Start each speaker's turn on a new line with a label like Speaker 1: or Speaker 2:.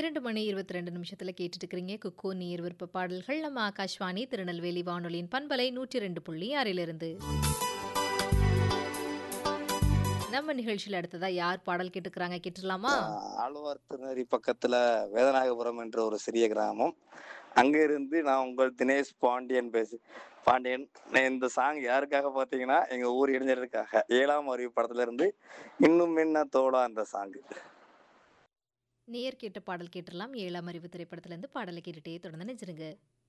Speaker 1: 12 மணி 22 நிமிஷத்துல கேட்டுட்டு இருக்கிறீங்க குக்கு நீர் விருப்ப பாடல்கள் நம்ம ஆகாஷ்வாணி திருநெல்வேலி வானொலியின் பண்பலை 102.6 இருந்து நம்ம நிகழ்ச்சியில் அடுத்ததா யார் பாடல் கேட்டுக்கிறாங்க கேட்டுடலாமா
Speaker 2: ஆழ்வார் திருநெறி பக்கத்துல வேதநாயகபுரம் என்ற ஒரு சிறிய கிராமம் அங்க இருந்து நான் உங்கள் தினேஷ் பாண்டியன் பேசு பாண்டியன் நான் இந்த சாங் யாருக்காக பாத்தீங்கன்னா எங்க ஊர் இளைஞர்களுக்காக ஏழாம் அறிவு படத்துல இருந்து இன்னும் என்ன தோடா அந்த சாங்
Speaker 1: நேர் கேட்ட பாடல் கேட்டுடலாம் ஏழாம் அறிவு திரைப்படத்துல இருந்து பாடலை கேட்டுட்டே தொடர்ந்து நினைச்சிருங்க